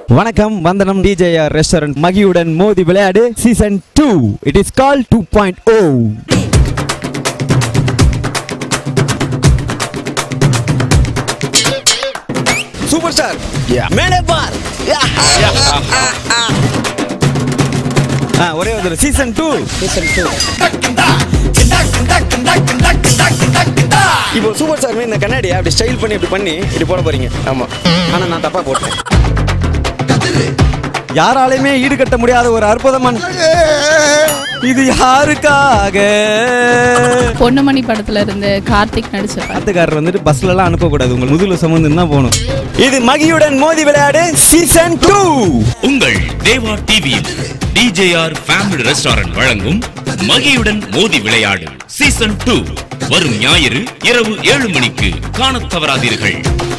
வணக்கம் வந்தனம் TJR restaurant மகியுடன் மோதி விளையாடு சீசன் டூ இட் இஸ் கால் two point oh superstar மேலே பார் ஒரே ஒரு சீசன் டூ இப்போ சூப்பர் ஸ்டார் இந்த கண்ணாடியை அப்படி ஸ்டைல் பண்ணி இப்படி பண்ணி இப்படி போட போறீங்க ஆமா ஆனா நான் தப்பா போட்டேன் யாராலையுமே ஈடுகட்ட முடியாத ஒரு அற்புதமான இது யாருக்காக பொன்னுமணி படத்துல இருந்து கார்த்திக் நடிச்சிருப்பாரு பாத்துக்காரர் வந்துட்டு பஸ்ல எல்லாம் அனுப்பக்கூடாது உங்க முதுகுல சுமந்து தான் போகணும் இது மகியுடன் மோதி விளையாடு சீசன் டூ உங்கள் தேவா டிவியில் டிஜேஆர் ஃபேமிலி ரெஸ்டாரண்ட் வழங்கும் மகியுடன் மோதி விளையாடு சீசன் டூ வரும் ஞாயிறு இரவு ஏழு மணிக்கு காணத் தவறாதீர்கள்